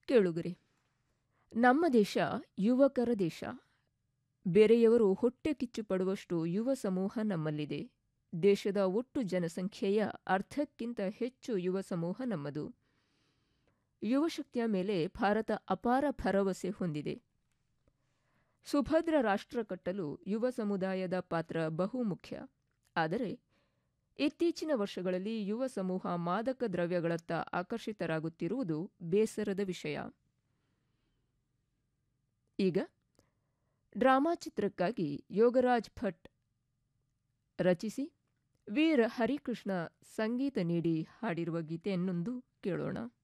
ಕೇಳುಗರೆ ನಮ್ಮ ದೇಶ ಯುವಕರ ದೇಶ ಬೇರೆಯವರು ಹೊಟ್ಟೆ ಕಿಚ್ಚು ಪಡುವಷ್ಟು ಯುವ ಸಮೂಹ ನಮ್ಮಲ್ಲಿದೆ ದೇಶದ ಒಟ್ಟು ಜನಸಂಖ್ಯೆಯ ಅರ್ಧಕ್ಕಿಂತ ಹೆಚ್ಚು ಯುವ ಸಮೂಹ ನಮ್ಮದು ಯುವಶಕ್ತಿಯ ಮೇಲೆ ಭಾರತ ಅಪಾರ ಭರವಸೆ ಹೊಂದಿದೆ ಸುಭದ್ರ ರಾಷ್ಟ್ರ ಕಟ್ಟಲು ಯುವ ಸಮುದಾಯದ ಪಾತ್ರ ಬಹುಮುಖ್ಯ ಆದರೆ ಇತ್ತೀಚಿನ ವರ್ಷಗಳಲ್ಲಿ ಯುವ ಸಮೂಹ ಮಾದಕ ದ್ರವ್ಯಗಳತ್ತ ಆಕರ್ಷಿತರಾಗುತ್ತಿರುವುದು ಬೇಸರದ ವಿಷಯ ಈಗ ಡ್ರಾಮಾ ಚಿತ್ರಕ್ಕಾಗಿ ಯೋಗರಾಜ್ ಭಟ್ ರಚಿಸಿ ವೀರ ಹರಿಕೃಷ್ಣ ಸಂಗೀತ ನೀಡಿ ಹಾಡಿರುವ ಗೀತೆಯನ್ನೊಂದು ಕೇಳೋಣ